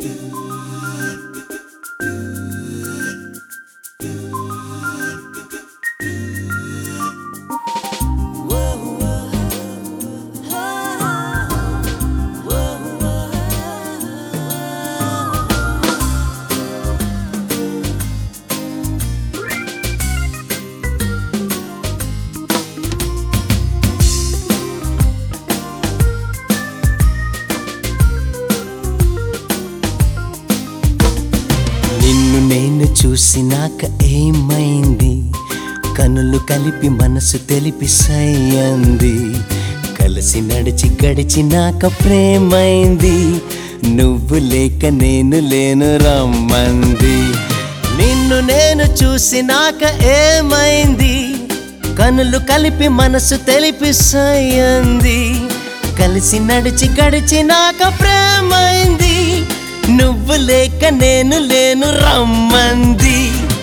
నిన్ను నేను చూసినాక ఏమైంది కనులు కలిపి మనసు తెలిపి సయ్యంది కలిసి నడిచి గడిచినాక ప్రేమైంది నువ్వు లేక నేను లేను రమ్మంది నిన్ను నేను చూసినాక ఏమైంది కనులు కలిపి మనసు తెలిపి సయ్యంది కలిసి నడిచి గడిచినాక ప్రేమైంది నువ్వు లేక నేను లేను రమ్మంది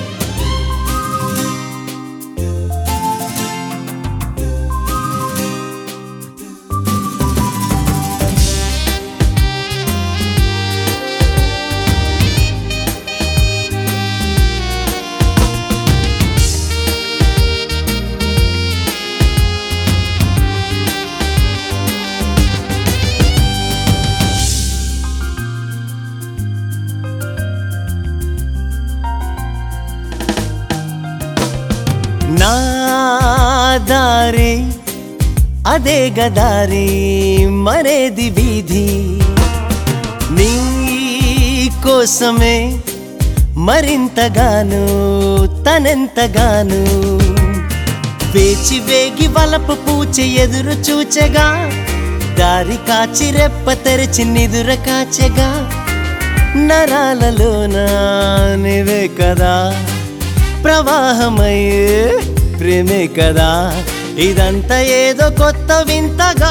నా దారి అదే గదారి మరేది వీధి నీ కోసమే మరింతగాను తనెంతగాను వేచి వేగి వలపు పూచె ఎదురు చూచెగా దారి కాచి రెప్ప తెరిచి నిదుర కాచెగా నరాలలోన నీవే కదా ప్రవాహమయ్యే ప్రేమే కదా ఇదంతా ఏదో కొత్త వింతగా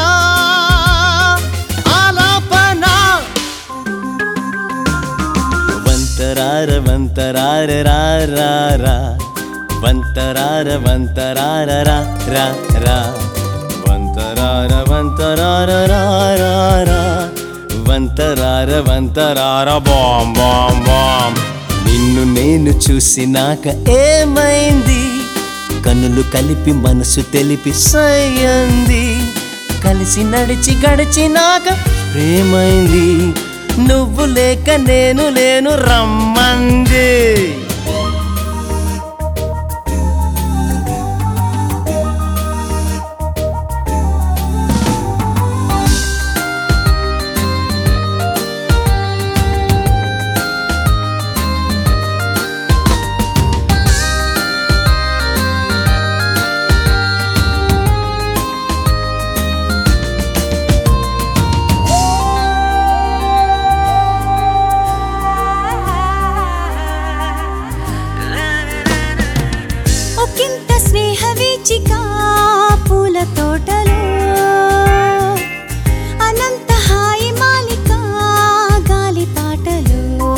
ఆలాపన వంతరార వంతరార రా రా రా వంతరార వంతరార రా రా రా వంతరార వంతరార రా రా రా వంతరార వంతరార బాం బాం బాం నిన్ను నేను చూసినాక ఏమైంది కనులు కలిపి మనసు తెలిపి సయ్యంది కలిసి నడిచి గడిచినాక ప్రేమైంది నువ్వు లేక నేను లేను రమ్మంది ఒకంత స్నేహ వీచిక పూల తోటలో అనంత హాయి మాలిక గాలి పాటలో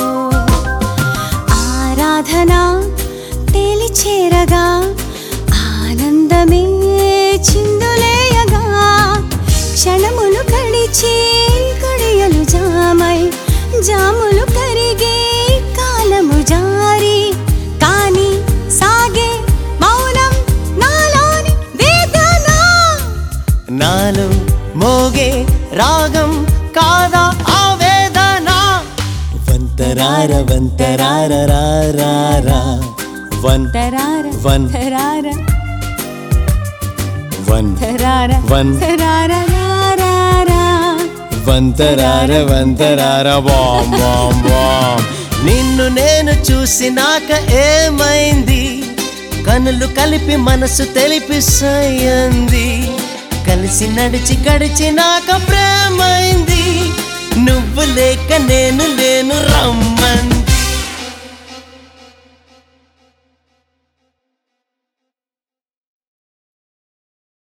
ఆరాధన తేలి చేరగా ఆనందమే చిందులేయగా క్షణములు గడిచి గడియలు జామై జాములు కరిగే కాలము జారి కాని సాగే మౌనం నాలోని వేదన నాలో మోగే రాగం కాదా ఆవేదన వంతరార వంతరార రా రా రా వన్ తరార వన్ తరార వన్ తరార వన్ తరార రారారా. వంతరార వంతరార బాం బాం బాం నిన్ను నేను చూసినాక ఏమైంది కనులు కలిపి మనసు తెలిపి సయ్యంది కలిసి నడిచి గడిచినాక ప్రేమైంది నువ్వు లేక నేను లేను రమ్మంది